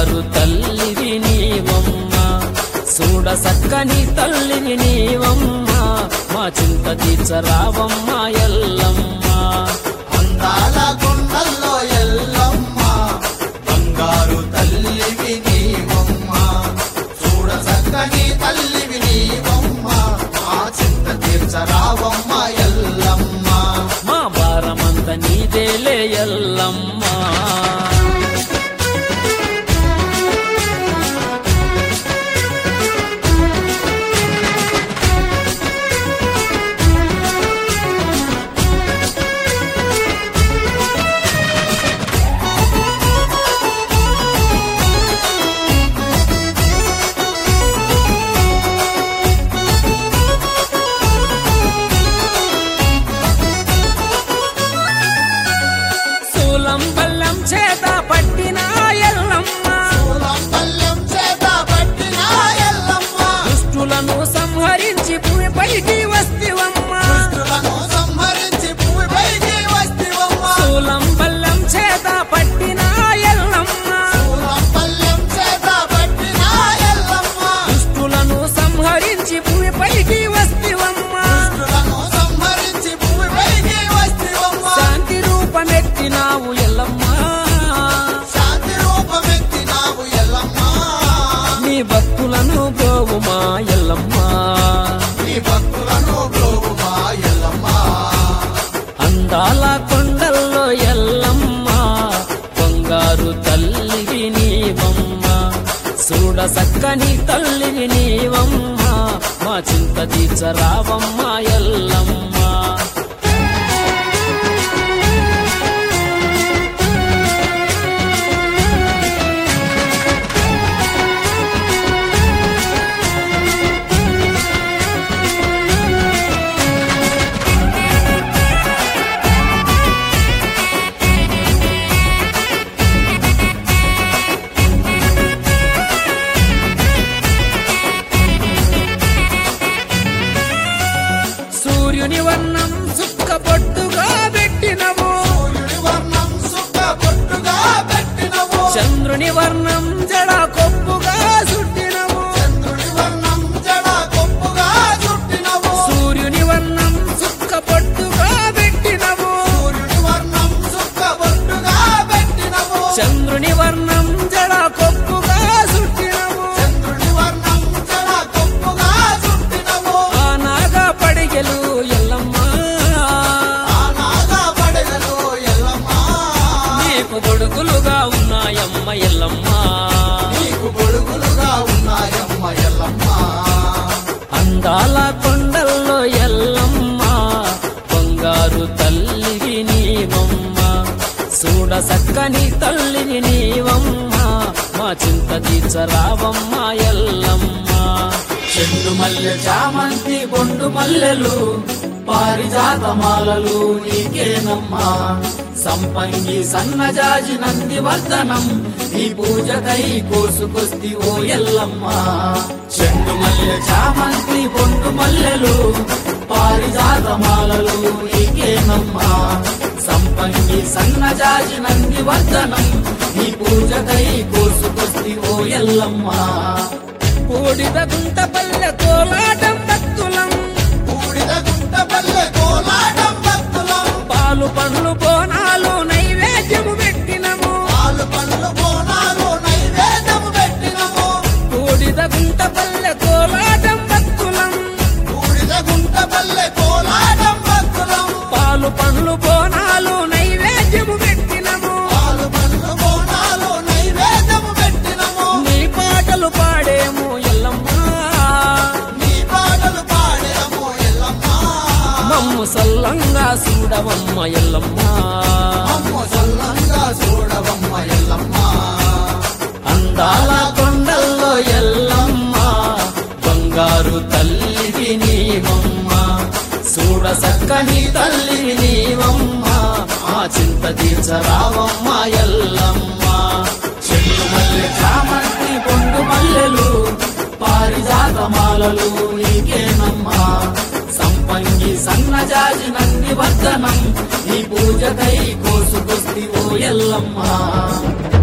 బంగారు తల్లివి నీవమ్మ చూడ సక్కని తల్లివి నీవమ్మ మా చింత తీర్చరావమ్మ ఎల్లమ్మ అందాల కొండల్లో ఎల్లమ్మ బంగారు తల్లివి నీవమ్మ చూడ చక్కని తల్లివి నీవమ్మ మా చింత తీర్చరావమ్మ ఎల్లమ్మ మా భారమంత నీదేలే ఎల్లమ్మ శూలం బల్లం చేత పట్టిన ఎల్లమ్మ శూలం పల్లెం చేత పట్టిన ఎల్లమ్మ దుష్టులను సంహరించి భూమిపైకి వస్తివమ్మ దుష్టులను సంహరించి భూమిపైకి వస్తివమ్మ శూలం బల్లం చేత పట్టిన ఎల్లమ్మ శూలం పల్లెం చేత పట్టిన ఎల్లమ్మ దుష్టులను సంహరించి భూమిపైకి వస్తివమ్మ దుష్టులను సంహరించి భూమిపైకి వస్తివమ్మ శాంతి రూపమెత్తినావు ఎల్లమ్మ శాంతి రూపమెత్తినావు ఎల్లమ్మ నీ భక్తులను గోవుమా ఎల్లమ్మ నీ భక్తులను బ్రోవుమా ఎల్లమ్మ అందాల కొండల్లో ఎల్లమ్మ బంగారు తల్లివి నీవమ్మ చూడ సక్కని తల్లివి నీవమ్మ మా చింత తీర్చరావమ్మ ఎల్లమ్మ సూర్యుని వర్ణం సుక్క పొట్టుగా పెట్టినవు సూర్యుడి వర్ణం సుక్క పొట్టుగా పెట్టినవు చంద్రుని వర్ణం జడ కొప్పుగా చుట్టినవు చంద్రుడి వర్ణం జడ కొప్పుగా చుట్టినవు సూర్యుని వర్ణం సుక్క పొట్టుగా పెట్టినవు సూర్యుడి వర్ణం సుక్క పొట్టుగా పెట్టినవు చంద్రుని వర్ణం జడ కొప్పుగా చుట్టినవు చంద్రుడి వర్ణం జడ కొప్పుగా చుట్టినవు ఆ నాగ పడిగెలు ఎల్లమ్మ ఆ నాగా పడగలు ఎల్లమ్మ నీకు గొడుగులుగా ఉన్నాయమ్మ ఎల్లమ్మ నీకు గొడుగులుగా ఉన్నాయమ్మ ఎల్లమ్మ అందాల కొండల్లో ఎల్లమ్మ బంగారు తల్లివి నీవమ్మ చూడ సక్కని తల్లివి నీవమ్మ మా చింత తీర్చరావమ్మ ఎల్లమ్మ చెండు మల్లె చామంతి బొండు మల్లెలు పారిజాతమాలలు నీకేనమ్మా సంపంగి సన్నజాజి నంది వర్ధనం నీ పూజకై కోసుకొస్తి ఓ ఎల్లమ్మ చెండు మల్లె చామంతి బొండు మల్లెలు పారిజాతమాలలు నీకేనమ్మా సంపంగి సన్నజాజి నంది వర్ధనం నీ పూజకై కోసుకొస్తి ఓ ఎల్లమ్మ కోడిద గుంట పల్లె కోలాటం భక్తులం బూడిద గుంట పల్లె కోలాటం భక్తులం పాలు పండ్లు బోనాలు నైవేద్యము పెట్టినము పాలు పండ్లు బోనాలు నైవేద్యము పెట్టినము కోడిద గుంట పల్లె కోలాటం భక్తులం బూడిద గుంట పల్లె కోలాటం భక్తులం పాలు పండ్లు బోనాలు నైవేద్యము పెట్టినము పాలు పండ్లు బోనాలు నైవేద్యము పెట్టినము నీ పాటలు పాడేము ఎల్లమ్మ నీ పాటలు పాడేము ఎల్లమ్మ మమ్ము సల్లంగా చూడవమ్మ ఎల్లమ్మ అమ్మ సల్లంగా చూడవమ్మ ఎల్లమ్మ అందాల కొండల్లో ఎల్లమ్మ బంగారు తల్లివి నీవమ్మ చూడ సక్కని తల్లివి నీవమ్మ ఆ చింత తీర్చరావమ్మ ఎల్లమ్మ చెల్లు మల్లె చామంతి పొండు మల్లెలు పారిజాతమాలలు నీకేనమ్మా సంపంగి సన్నజాజి నంది వర్ధనం నీ పూజకై కోసుకొస్తి ఓ ఎల్లమ్మ